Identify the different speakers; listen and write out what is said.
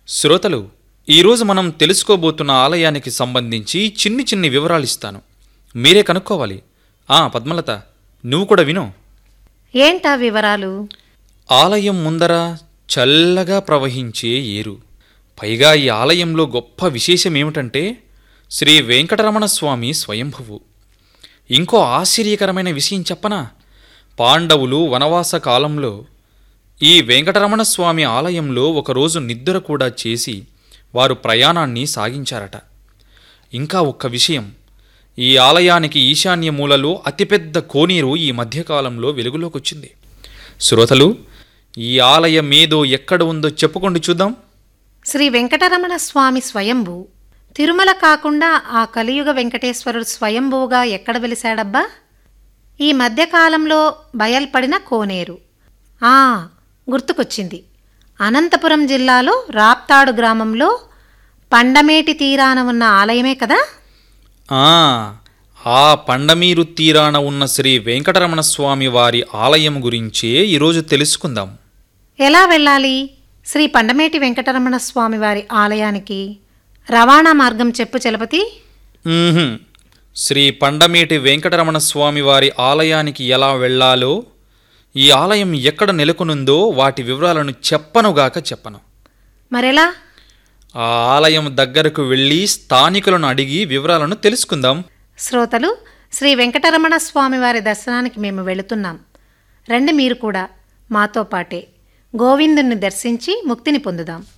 Speaker 1: శ్రోతలు ఈరోజు మనం తెలుసుకోబోతున్న ఆలయానికి సంబంధించి చిన్ని చిన్ని వివరాలు ఇస్తాను మీరే కనుక్కోవాలి ఆ పద్మలత నువ్వు కూడా విను
Speaker 2: ఏంటా వివరాలు
Speaker 1: ఆలయం ముందర చల్లగా ప్రవహించే ఏరు పైగా ఈ ఆలయంలో గొప్ప విశేషం ఏమిటంటే శ్రీ వెంకటరమణ స్వామి స్వయంభువు ఇంకో ఆశ్చర్యకరమైన విషయం చెప్పనా పాండవులు వనవాస కాలంలో ఈ వెంకటరమణ స్వామి ఆలయంలో ఒకరోజు నిద్ర కూడా చేసి వారు ప్రయాణాన్ని సాగించారట ఇంకా ఒక్క విషయం ఈ ఆలయానికి ఈశాన్య మూలలో అతిపెద్ద కోనేరు ఈ మధ్యకాలంలో వెలుగులోకి వచ్చింది శ్రోతలు ఈ ఆలయం ఏదో ఎక్కడ ఉందో చెప్పుకోండి చూద్దాం
Speaker 2: శ్రీ వెంకటరమణ స్వామి స్వయంభూ తిరుమల కాకుండా ఆ కలియుగ వెంకటేశ్వరుడు స్వయంభూగా ఎక్కడ వెలిశాడబ్బా ఈ మధ్యకాలంలో బయల్పడిన కోనేరు ఆ గుర్తుకొచ్చింది అనంతపురం జిల్లాలో రాప్తాడు గ్రామంలో పండమేటి తీరాన ఉన్న ఆలయమే కదా
Speaker 1: ఆ ఆ పండమీరు తీరాన ఉన్న శ్రీ వెంకటరమణ స్వామి వారి ఆలయం గురించే ఈరోజు తెలుసుకుందాం
Speaker 2: ఎలా వెళ్ళాలి శ్రీ పండమేటి వెంకటరమణ స్వామి వారి ఆలయానికి రవాణా మార్గం చెప్పు చలపతి
Speaker 1: మ్మ్హ్మ్. శ్రీ పండమేటి వెంకటరమణ స్వామి వారి ఆలయానికి ఎలా వెళ్ళాలో ఈ ఆలయం ఎక్కడ నెలకొనుందో వాటి వివరాలను చెప్పనుగాక చెప్పను
Speaker 2: మరెలా
Speaker 1: ఆ ఆలయం దగ్గరకు వెళ్ళి స్థానికులను అడిగి వివరాలను తెలుసుకుందాం
Speaker 2: శ్రోతలు శ్రీ వెంకటరమణ స్వామి వారి దర్శనానికి మేము వెళుతున్నాం రండి మీరు కూడా మాతో పాటే గోవిందుని దర్శించి ముక్తిని పొందుదాం